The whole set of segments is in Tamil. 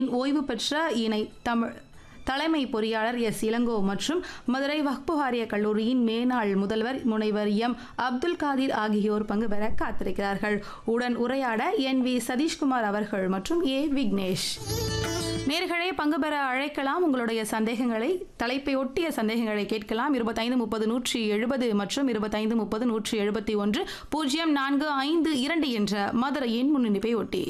ஓய்வு பெற்ற இணை தமிழ் தலைமை பொறியாளர் எஸ் இளங்கோ மற்றும் மதுரை வக்பு வாரிய கல்லூரியின் மேனாள் முதல்வர் முனைவர் எம் அப்துல் காதிர் ஆகியோர் பங்கு பெற காத்திருக்கிறார்கள் உடன் உரையாட என் வி சதீஷ்குமார் அவர்கள் மற்றும் ஏ விக்னேஷ் நேர்களே பங்கு பெற அழைக்கலாம் உங்களுடைய சந்தேகங்களை தலைப்பை ஒட்டிய சந்தேகங்களை கேட்கலாம் இருபத்தைந்து முப்பது நூற்றி எழுபது மற்றும் இருபத்தைந்து முப்பது நூற்றி எழுபத்தி ஒன்று பூஜ்ஜியம் நான்கு ஐந்து இரண்டு என்ற மதுரையின் முன்னிப்பை ஒட்டி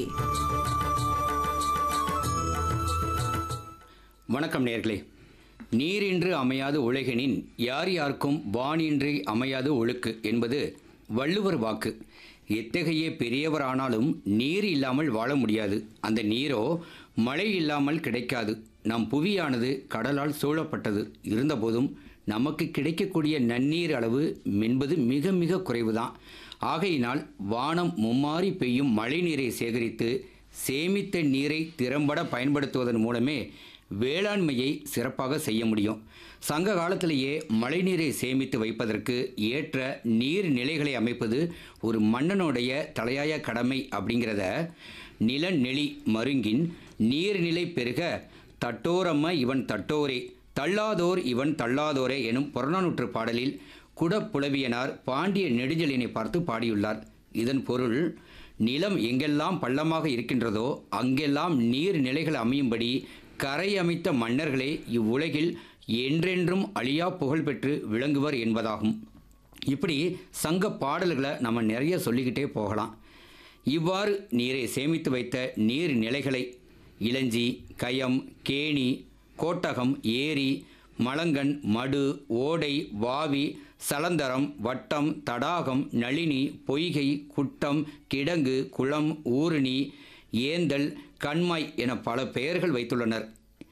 வணக்கம் நேர்களே நீரின்றி அமையாது உலகினின் யார் யாருக்கும் வானின்றி அமையாது ஒழுக்கு என்பது வள்ளுவர் வாக்கு எத்தகைய பெரியவரானாலும் நீர் இல்லாமல் வாழ முடியாது அந்த நீரோ மழை இல்லாமல் கிடைக்காது நம் புவியானது கடலால் சூழப்பட்டது இருந்தபோதும் நமக்கு கிடைக்கக்கூடிய நன்னீர் அளவு என்பது மிக மிக குறைவுதான் ஆகையினால் வானம் மும்மாறி பெய்யும் மழை நீரை சேகரித்து சேமித்த நீரை திறம்பட பயன்படுத்துவதன் மூலமே வேளாண்மையை சிறப்பாக செய்ய முடியும் சங்க காலத்திலேயே மழைநீரை சேமித்து வைப்பதற்கு ஏற்ற நீர் நிலைகளை அமைப்பது ஒரு மன்னனுடைய தலையாய கடமை அப்படிங்கிறத நிலநெளி மருங்கின் நீர்நிலை பெருக தட்டோரம்ம இவன் தட்டோரே தள்ளாதோர் இவன் தள்ளாதோரே எனும் புறநானூற்று பாடலில் குடப்புலவியனார் பாண்டிய நெடுஞ்செழியனை பார்த்து பாடியுள்ளார் இதன் பொருள் நிலம் எங்கெல்லாம் பள்ளமாக இருக்கின்றதோ அங்கெல்லாம் நீர் நிலைகள் அமையும்படி கரை அமைத்த மன்னர்களே இவ்வுலகில் என்றென்றும் அழியா புகழ் பெற்று விளங்குவர் என்பதாகும் இப்படி சங்க பாடல்களை நம்ம நிறைய சொல்லிக்கிட்டே போகலாம் இவ்வாறு நீரை சேமித்து வைத்த நீர் நிலைகளை இளஞ்சி கயம் கேணி கோட்டகம் ஏரி மலங்கன் மடு ஓடை வாவி சலந்தரம் வட்டம் தடாகம் நளினி பொய்கை குட்டம் கிடங்கு குளம் ஊருணி ஏந்தல் கண்மாய் என பல பெயர்கள் வைத்துள்ளனர்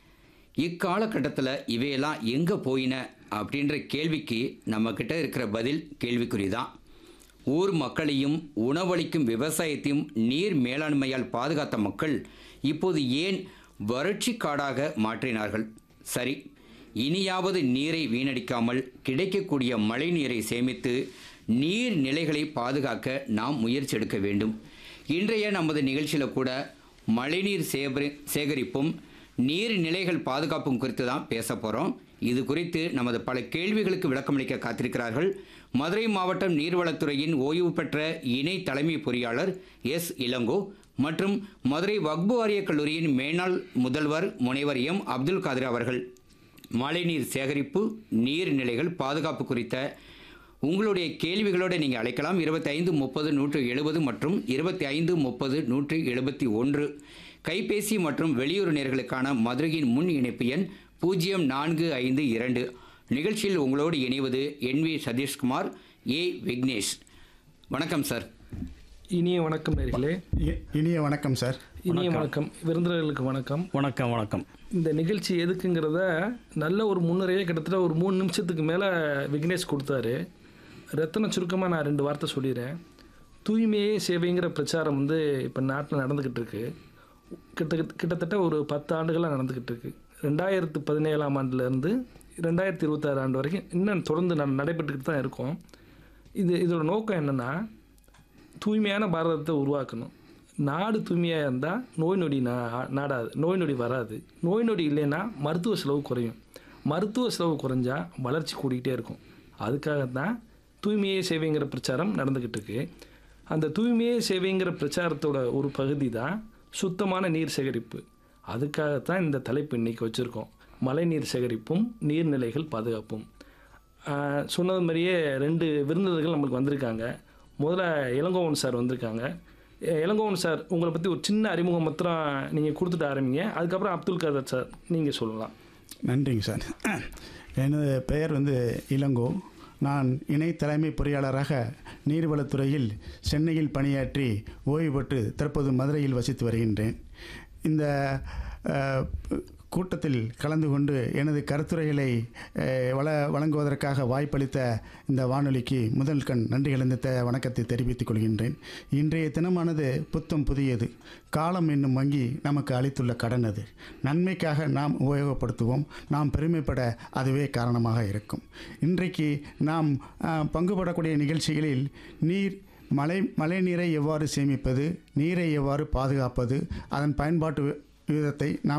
இக்காலகட்டத்தில் இவையெல்லாம் எங்கே போயின அப்படின்ற கேள்விக்கு நம்மக்கிட்ட இருக்கிற பதில் கேள்விக்குறி தான் ஊர் மக்களையும் உணவளிக்கும் விவசாயத்தையும் நீர் மேலாண்மையால் பாதுகாத்த மக்கள் இப்போது ஏன் வறட்சி காடாக மாற்றினார்கள் சரி இனியாவது நீரை வீணடிக்காமல் கிடைக்கக்கூடிய மழை நீரை சேமித்து நீர் நிலைகளை பாதுகாக்க நாம் முயற்சி எடுக்க வேண்டும் இன்றைய நமது நிகழ்ச்சியில் கூட மழைநீர் சேகரி சேகரிப்பும் நீர் நிலைகள் பாதுகாப்பும் குறித்து தான் பேச போகிறோம் இது குறித்து நமது பல கேள்விகளுக்கு விளக்கமளிக்க காத்திருக்கிறார்கள் மதுரை மாவட்டம் நீர்வளத்துறையின் ஓய்வு பெற்ற இணை தலைமை பொறியாளர் எஸ் இளங்கோ மற்றும் மதுரை வக்பு வாரிய கல்லூரியின் மேனாள் முதல்வர் முனைவர் எம் அப்துல் காதிர் அவர்கள் மழைநீர் சேகரிப்பு நீர்நிலைகள் பாதுகாப்பு குறித்த உங்களுடைய கேள்விகளோடு நீங்கள் அழைக்கலாம் இருபத்தைந்து முப்பது நூற்று எழுபது மற்றும் இருபத்தி ஐந்து முப்பது நூற்றி எழுபத்தி ஒன்று கைபேசி மற்றும் வெளியூர் நேர்களுக்கான மதுரையின் முன் இணைப்பு எண் பூஜ்ஜியம் நான்கு ஐந்து இரண்டு நிகழ்ச்சியில் உங்களோடு இணைவது N V Sathishkumar A Vignesh வணக்கம் சார் இனிய வணக்கம் நேர்களே இ- இனிய வணக்கம் சார் இனிய வணக்கம் விருந்தினர்களுக்கு வணக்கம் வணக்கம் வணக்கம் இந்த நிகழ்ச்சி எதுக்குங்கிறத நல்ல ஒரு முன்னுரையே கிட்டத்தட்ட ஒரு மூணு நிமிஷத்துக்கு மேலே விக்னேஷ் கொடுத்தாரு ரத்தன சுருக்கமாக நான் ரெண்டு வார்த்தை சொல்லிடுறேன் தூய்மையே சேவைங்கிற பிரச்சாரம் வந்து இப்போ நாட்டில் நடந்துக்கிட்டு இருக்கு கிட்ட கிட்டத்தட்ட ஒரு பத்து ஆண்டுகளாக நடந்துக்கிட்டு இருக்கு ரெண்டாயிரத்து பதினேழாம் ஆண்டுலேருந்து ரெண்டாயிரத்தி இருபத்தாறு ஆண்டு வரைக்கும் இன்னும் தொடர்ந்து ந நடைபெற்றுக்கிட்டு தான் இருக்கோம் இது இதோட நோக்கம் என்னென்னா தூய்மையான பாரதத்தை உருவாக்கணும் நாடு தூய்மையாக இருந்தால் நோய் நொடி நா நாடாது நோய் நொடி வராது நோய் நொடி இல்லைன்னா மருத்துவ செலவு குறையும் மருத்துவ செலவு குறைஞ்சா வளர்ச்சி கூடிக்கிட்டே இருக்கும் அதுக்காக தான் தூய்மையே சேவைங்கிற பிரச்சாரம் நடந்துக்கிட்டு இருக்கு அந்த தூய்மையே சேவைங்கிற பிரச்சாரத்தோட ஒரு பகுதி தான் சுத்தமான நீர் சேகரிப்பு அதுக்காகத்தான் இந்த தலைப்பு இன்னைக்கு வச்சுருக்கோம் மழைநீர் சேகரிப்பும் நீர்நிலைகள் பாதுகாப்பும் ஆஹ் சொன்னது மாதிரியே ரெண்டு விருந்தினர்கள் நம்மளுக்கு வந்திருக்காங்க முதல்ல இளங்கோவன் சார் வந்திருக்காங்க எ- இளங்கோவன் சார் உங்களை பற்றி ஒரு சின்ன அறிமுகம் மாத்திரம் நீங்கள் கொடுத்துட்டு ஆரம்பிங்க அதுக்கப்புறம் அப்துல் காதர் சார் நீங்கள் சொல்லலாம் நன்றிங்க சார் எனது பெயர் வந்து இளங்கோ நான் இணை தலைமை பொறியாளராக நீர்வளத்துறையில் சென்னையில் பணியாற்றி ஓய்வு பெற்று தற்போது மதுரையில் வசித்து வருகின்றேன் இந்த அஹ், கூட்டத்தில் கலந்து கொண்டு எனது கருத்துரைகளை அஹ், வள வழங்குவதற்காக வாய்ப்பளித்த இந்த வானொலிக்கு முதல் கண் நன்றி கலந்த த- வணக்கத்தை தெரிவித்துக் கொள்கின்றேன் இன்றைய தினமானது புத்தம் புதியது காலம் என்னும் வங்கி நமக்கு அளித்துள்ள கடன் அது நன்மைக்காக நாம் உபயோகப்படுத்துவோம் நாம் பெருமைப்பட அதுவே காரணமாக இருக்கும் இன்றைக்கு நாம் அஹ், பங்குபடக்கூடிய நிகழ்ச்சிகளில் நீர் மழை மழை நீரை எவ்வாறு சேமிப்பது நீரை எவ்வாறு பாதுகாப்பது அதன் பயன்பாட்டு விகிதத்தை நாம்